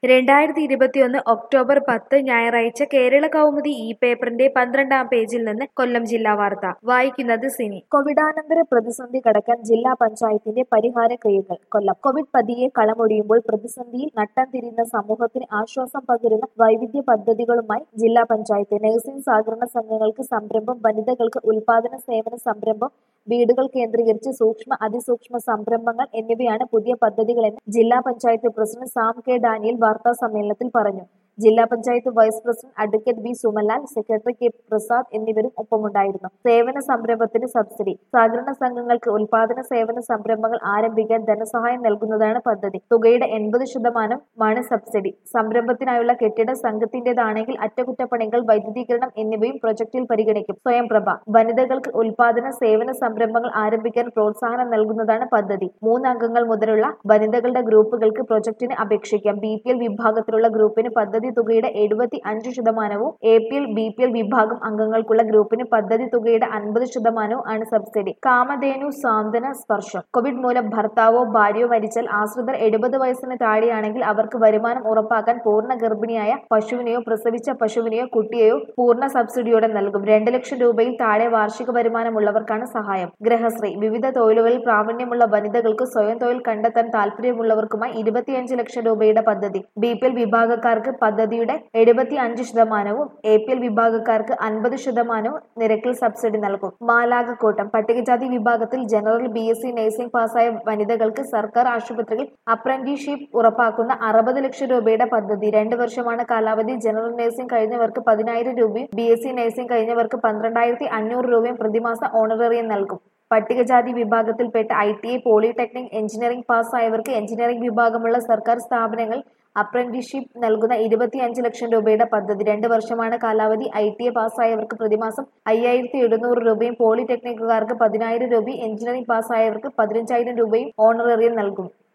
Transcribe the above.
രണ്ടായിരത്തി ഇരുപത്തിയൊന്ന് ഒക്ടോബർ പത്ത് ഞായറാഴ്ച കേരള കൗമുദി ഈ പേപ്പറിന്റെ പന്ത്രണ്ടാം പേജിൽ നിന്ന് കൊല്ലം ജില്ലാ വാർത്ത വായിക്കുന്നത് സിനി കോവിഡാനന്തര പ്രതിസന്ധി കടക്കാൻ ജില്ലാ പഞ്ചായത്തിന്റെ പരിഹാര ക്രിയകൾ കൊല്ലം കോവിഡ് പതിയെ കളമൊഴിയുമ്പോൾ പ്രതിസന്ധിയിൽ നട്ടം തിരിയുന്ന സമൂഹത്തിന് ആശ്വാസം പകരുന്ന വൈവിധ്യ പദ്ധതികളുമായി ജില്ലാ പഞ്ചായത്ത് നഴ്സിംഗ് സഹകരണ സംഘങ്ങൾക്ക് സംരംഭം വനിതകൾക്ക് ഉൽപാദന സേവന സംരംഭം വീടുകൾ കേന്ദ്രീകരിച്ച് സൂക്ഷ്മ അതിസൂക്ഷ്മ സംരംഭങ്ങൾ എന്നിവയാണ് പുതിയ പദ്ധതികളെന്ന് ജില്ലാ പഞ്ചായത്ത് പ്രസിഡന്റ് സാം കെ ഡാനിയൽ വാർത്താ സമ്മേളനത്തിൽ പറഞ്ഞു ജില്ലാ panchayat vice president advocate B Sumalal secretary K Prasad എന്നിവരും ഒപ്പമുണ്ടായിരുന്നു സേവന സംരംഭത്തിന് സബ്സിഡി സഹകരണ സംഘങ്ങൾക്ക് ഉൽപാദന സേവന സംരംഭങ്ങൾ ആരംഭിക്കാൻ ധനസഹായം നൽകുന്നതാണ് പദ്ധതി തുകയുടെ എൺപത് ശതമാനമാണ് സബ്സിഡി സംരംഭത്തിനായുള്ള കെട്ടിട സംഘത്തിന്റേതാണെങ്കിൽ അറ്റകുറ്റപ്പണികൾ വൈദ്യുതീകരണം എന്നിവയും പ്രൊജക്ടിൽ പരിഗണിക്കും സ്വയംപ്രഭ വനിതകൾക്ക് ഉൽപാദന സേവന സംരംഭങ്ങൾ ആരംഭിക്കാൻ പ്രോത്സാഹനം നൽകുന്നതാണ് പദ്ധതി മൂന്ന് അംഗങ്ങൾ മുതലുള്ള വനിതകളുടെ ഗ്രൂപ്പുകൾക്ക് പ്രൊജക്ടിന് അപേക്ഷിക്കാം ബി പി എൽ വിഭാഗത്തിലുള്ള ഗ്രൂപ്പിന് പദ്ധതി തുകയുടെ എഴുപത്തി അഞ്ച് ശതമാനവും A P L B P L വിഭാഗം അംഗങ്ങൾക്കുള്ള ഗ്രൂപ്പിന് പദ്ധതി തുകയുടെ അൻപത് ശതമാനവും ആണ് സബ്സിഡി കാമധേനു സാന്ത്വന സ്പർശം കോവിഡ് മൂലം ഭർത്താവോ ഭാര്യയോ മരിച്ചാൽ ആശ്രിതർ എഴുപത് വയസ്സിന് താഴെയാണെങ്കിൽ അവർക്ക് വരുമാനം ഉറപ്പാക്കാൻ പൂർണ്ണ ഗർഭിണിയായ പശുവിനെയോ പ്രസവിച്ച പശുവിനെയോ കുട്ടിയെയോ പൂർണ്ണ സബ്സിഡിയോടെ നൽകും രണ്ട് ലക്ഷം രൂപയിൽ താഴെ വാർഷിക വരുമാനമുള്ളവർക്കാണ് സഹായം ഗ്രഹശ്രീ വിവിധ തൊഴിലുകളിൽ പ്രാവീണ്യമുള്ള വനിതകൾക്ക് സ്വയം തൊഴിൽ കണ്ടെത്താൻ താല്പര്യമുള്ളവർക്കുമായി ഇരുപത്തിയഞ്ച് ലക്ഷം രൂപയുടെ പദ്ധതി ബി പി എൽ വിഭാഗക്കാർക്ക് പദ്ധതിയുടെ എഴുപത്തി അഞ്ച് ശതമാനവും എ പി എൽ വിഭാഗക്കാർക്ക് അൻപത് ശതമാനവും നിരക്കിൽ സബ്സിഡി നൽകും മാലാകക്കൂട്ടം പട്ടികജാതി വിഭാഗത്തിൽ general B S C nursing പാസ്സായ വനിതകൾക്ക് സർക്കാർ ആശുപത്രിയിൽ അപ്രന്റീസ്ഷിപ്പ് ഉറപ്പാക്കുന്ന അറുപത് ലക്ഷം രൂപയുടെ പദ്ധതി രണ്ട് വർഷമാണ് കാലാവധി ജനറൽ നഴ്സിംഗ് കഴിഞ്ഞവർക്ക് പതിനായിരം രൂപയും ബി എസ് സി നഴ്സിംഗ് കഴിഞ്ഞവർക്ക് പന്ത്രണ്ടായിരത്തി അഞ്ഞൂറ് രൂപയും പ്രതിമാസ ഓണറേറിയം നൽകും പട്ടികജാതി വിഭാഗത്തിൽപ്പെട്ട I T I polytechnic engineering പാസ്സായവർക്ക് എഞ്ചിനീയറിംഗ് വിഭാഗമുള്ള സർക്കാർ സ്ഥാപനങ്ങൾ അപ്രന്റീസ്ഷിപ്പ് നൽകുന്ന ഇരുപത്തിയഞ്ച് ലക്ഷം രൂപയുടെ പദ്ധതി രണ്ട് വർഷമാണ് കാലാവധി ഐ ടി എ പാസ്സായവർക്ക് പ്രതിമാസം അയ്യായിരത്തി എഴുന്നൂറ് രൂപയും പോളിടെക്നിക്കുകാർക്ക് പതിനായിരം രൂപയും എഞ്ചിനീയറിംഗ് പാസ്സായവർക്ക് പതിനഞ്ചായിരം രൂപയും ഓണറേറിയം നൽകും